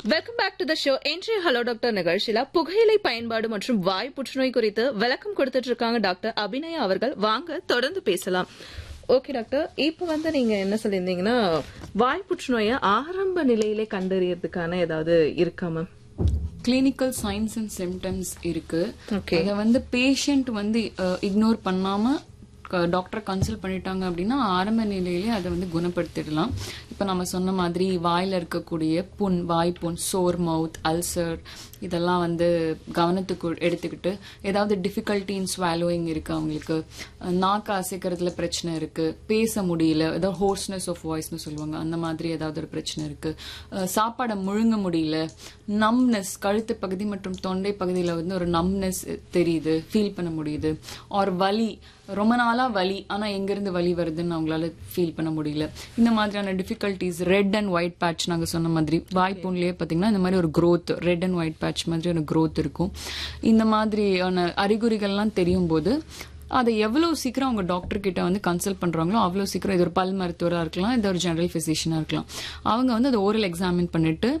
Welcome back to the show இன்றைய hello doctor நிகழ்ச்சியில புகையிலை பயன்பாடு மற்றும் வாய் புற்றுநோய் குறித்து விளக்கம் கொடுத்துட்டு இருக்காங்க டாக்டர் அபிநயா அவர்கள் வாங்க தொடர்ந்து பேசலாம் ஓகே டாக்டர் இப்போ வந்து நீங்க என்ன சொல்லியிருந்தீங்கன்னா வாய் புற்றுநோயை ஆரம்ப நிலையிலே கண்டறியறதுக்கான ஏதாவது இருக்கா ma'am clinical signs and symptoms இருக்கு Okay. அதை வந்து பேஷண்ட் வந்து இக்னோர் பண்ணாம டாக்டர் கன்சல்ட் பண்ணிட்டாங்க அப்படின்னா ஆரம்ப நிலையிலே அதை வந்து குணப்படுத்திடலாம் இப்போ நம்ம சொன்ன மாதிரி வாயில இருக்கக்கூடிய புண் வாய் புண் சோர் மவுத் அல்சர் இதெல்லாம் வந்து கவனத்துக்கு எடுத்துக்கிட்டு ஏதாவது டிஃபிகல்ட்டி இன் ஸ்வாலோயிங் இருக்கு அவங்களுக்கு அஹ் நாக்கு அசைக்கிறதுல பிரச்சனை இருக்கு பேச முடியல ஏதாவது ஹோர்ஸ்னஸ் ஆஃப் வாய்ஸ்னு சொல்லுவாங்க அந்த மாதிரி ஏதாவது ஒரு பிரச்சனை இருக்கு அஹ் சாப்பாடை முழுங்க முடியல நம்னஸ் கழுத்து பகுதி மற்றும் தொண்டை பகுதியில் வந்து ஒரு நம்னஸ் தெரியுது ஃபீல் பண்ண முடியுது ஆர் வலி ரொம்ப நாளா வலி ஆனா எங்கிருந்து வலி வருதுன்னு அவங்களால ஃபீல் பண்ண முடியல இந்த மாதிரியான difficulties red and white patch நாங்க சொன்ன மாதிரி வாய்ப்புண்லயே பாத்தீங்கன்னா இந்த மாதிரி ஒரு growth red and white patch மாதிரி ஒரு growth இருக்கும் இந்த மாதிரியான அறிகுறிகள்லாம் தெரியும் போது அதை எவ்வளவு சீக்கிரம் அவங்க டாக்டர் கிட்ட வந்து கன்சல்ட் பண்றாங்களோ அவ்வளவு சீக்கிரம் இது ஒரு பல் மருத்துவராக இருக்கலாம் இது ஒரு ஜெனரல் பிசிஷியனா இருக்கலாம் அவங்க வந்து அதை ஓரல் எக்ஸாமின் பண்ணிட்டு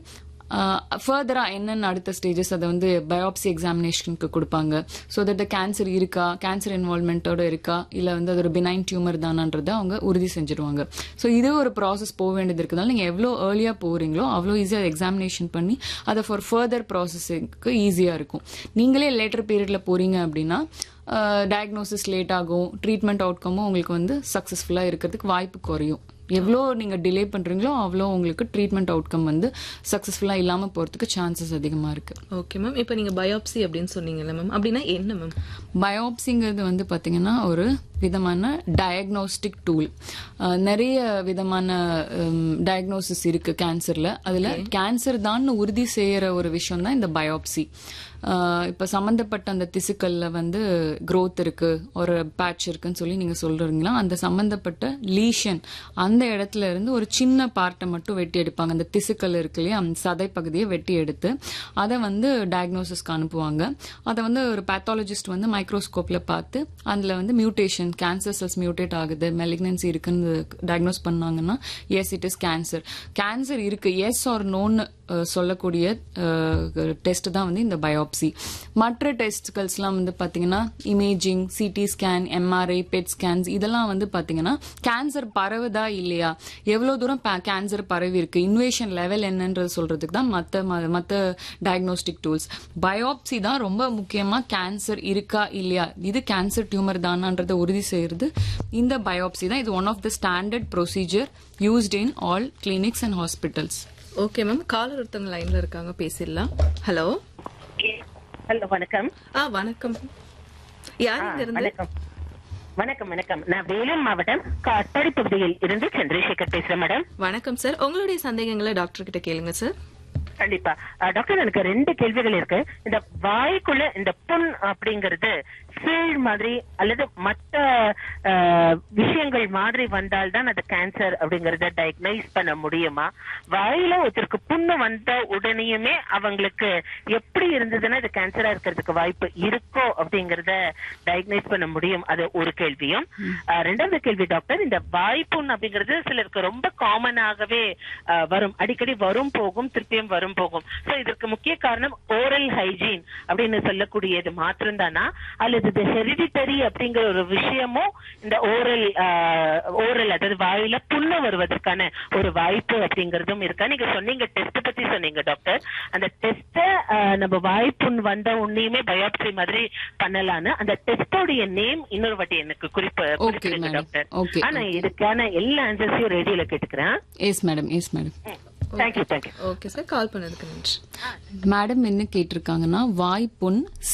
ஃபர்தரா என்னென்ன அடுத்த ஸ்டேஜஸ் அதை வந்து பயோப்சி எக்ஸாமினேஷனுக்கு கொடுப்பாங்க ஸோ தட் கேன்சர் இருக்கா கேன்சர் இன்வால்மெண்ட்டோட இருக்கா இல்லை வந்து அது ஒரு பினைன் டியூமர் தானான்றதை அவங்க உறுதி செஞ்சிருவாங்க ஸோ இது ஒரு ப்ராசஸ் போக வேண்டியது இருக்கிறதால நீங்கள் எவ்வளோ ஏர்லியாக போகிறீங்களோ அவ்வளோ ஈஸியாக எக்ஸாமினேஷன் பண்ணி அதை ஃபார் ஃபர்தர் ப்ராசஸிங்க்கு ஈஸியாக இருக்கும் நீங்களே லேட்டர் பீரியட்ல போறீங்க அப்படின்னா டயக்னோசிஸ் லேட் ஆகும் ட்ரீட்மெண்ட் அவுட்கமும் உங்களுக்கு வந்து சக்ஸஸ்ஃபுல்லாக இருக்கிறதுக்கு வாய்ப்பு குறையும் எவ்வளோ நீங்கள் டிலே பண்ணுறீங்களோ அவ்வளோ உங்களுக்கு ட்ரீட்மெண்ட் அவுட்கம் வந்து சக்ஸஸ்ஃபுல்லாக இல்லாமல் போகிறதுக்கு சான்சஸ் அதிகமாக இருக்குது ஓகே மேம் இப்போ நீங்க பயோப்சி அப்படின்னு சொன்னீங்கல்ல மேம் அப்படின்னா என்ன மேம் பயோப்சிங்கிறது வந்து பார்த்தீங்கன்னா ஒரு விதமான டயக்னோஸ்டிக் டூல் நிறைய விதமான டயக்னோசிஸ் இருக்கு கேன்சர்ல அதுல கேன்சர் தான் உறுதி செய்யற ஒரு விஷயம் தான் இந்த பயோப்சி இப்ப சம்பந்தப்பட்ட அந்த திசுக்கள்ல வந்து growth இருக்கு ஒரு பேட்ச் இருக்குன்னு சொல்லி நீங்க சொல்றீங்களா அந்த சம்பந்தப்பட்ட லீஷன் அந்த இடத்துல இருந்து ஒரு சின்ன பார்ட்டை மட்டும் வெட்டி எடுப்பாங்க அந்த திசுக்கள் இருக்கு இல்லையா அந்த சதை பகுதியை வெட்டி எடுத்து அதை வந்து டயக்னோசிஸ்க்கு அனுப்புவாங்க அதை வந்து ஒரு பேத்தாலஜிஸ்ட் வந்து மைக்ரோஸ்கோப்ல பார்த்து அதுல வந்து மியூட்டேஷன் கேன்சர் செல்ஸ் மியூட்டேட் ஆகுது மெலிக்னன்சி இருக்குன்னு டயக்னோஸ் பண்ணாங்கன்னா yes it is cancer cancer இருக்கு எஸ் ஆர் நோன்னு சொல்லக்கூடிய டெஸ்ட் தான் வந்து இந்த பயோப்சி மற்ற டெஸ்ட்கள்ஸ்லாம் வந்து பாத்தீங்கன்னா imaging CT scan MRI PET scans இதெல்லாம் வந்து பாத்தீங்கன்னா கேன்சர் பரவுதா இல்லையா எவ்வளவு தூரம் கேன்சர் பரவி இருக்கு இன்வேஷன் லெவல் என்னன்றது சொல்றதுக்கு தான் மத்த ம- மத்த டயக்னோஸ்டிக் டூல்ஸ் பயோப்சி தான் ரொம்ப முக்கியமா கேன்சர் இருக்கா இல்லையா இது கேன்சர் டியூமர் தானான்றதை உறுதி செய்யறது இந்த பயோப்சி தான் இது one of the standard procedure used in all clinics and hospitals okay ma'am caller ஒருத்தவங்க லைன்ல இருக்காங்க பேசிடலாம் ஹலோ ஹலோ வணக்கம் ஆ வணக்கம் யார் இங்க இருந்து வணக்கம் வணக்கம் வணக்கம் நான் வேலூர் மாவட்டம் காட்பாடி பகுதியில் இருந்து சந்திரசேகர் பேசுறேன் மேடம் வணக்கம் சார் உங்களுடைய சந்தேகங்களை டாக்டர் கிட்ட கேளுங்க சார் கண்டிப்பா அஹ், டாக்டர் எனக்கு ரெண்டு கேள்விகள் இருக்கு இந்த வாய்க்குள்ள இந்த புண் அப்படிங்கிறது சீழ் மாதிரி அல்லது மற்ற அஹ், விஷயங்கள் மாதிரி வந்தால்தான் அது கேன்சர் அப்படிங்கறத டயக்னைஸ் பண்ண முடியுமா வாயில ஒருத்தருக்கு புண்ணு வந்த உடனேயுமே அவங்களுக்கு எப்படி இருந்ததுன்னா இது கேன்சரா இருக்கிறதுக்கு வாய்ப்பு இருக்கோ அப்படிங்கறத டயக்னைஸ் பண்ண முடியும் அது ஒரு கேள்வியும் அஹ், ரெண்டாவது கேள்வி டாக்டர் இந்த வாய்ப்புண் அப்படிங்கிறது சிலருக்கு ரொம்ப காமனாகவே அஹ், வரும் அடிக்கடி வரும் போகும் திருப்பியும் வரும் போகும் சோ இதற்கு முக்கிய காரணம் ஓரல் ஹைஜீன் அப்படின்னு சொல்லக்கூடியது மாத்திரம் தானா அல்லது இது ஹெரிடிட்டரி அப்படிங்கிற ஒரு விஷயமும் இந்த ஓரல் ஓரல் அதாவது வாயில புண்ணு வருவதற்கான ஒரு வாய்ப்பு அப்படிங்கறதும் இருக்கா நீங்க சொன்னீங்க டெஸ்ட் பத்தி சொன்னீங்க டாக்டர் அந்த டெஸ்ட நம்ம வாய்ப்புண் வந்த உன்னையுமே பயோப்சி மாதிரி பண்ணலான்னு அந்த டெஸ்டோடைய நேம் இன்னொரு வாட்டி எனக்கு குறிப்பு குறிப்பிடுங்க madam. டாக்டர் Okay, ஆனா இதுக்கான எல்லா ஆன்சர்ஸையும் ரேடியோல கேட்டுக்கிறேன் yes madam yes madam thank you thank you okay sir call பண்ணதுக்கு நன்றி மேடம் என்ன கேட்டிருக்காங்கன்னா வாய் புண்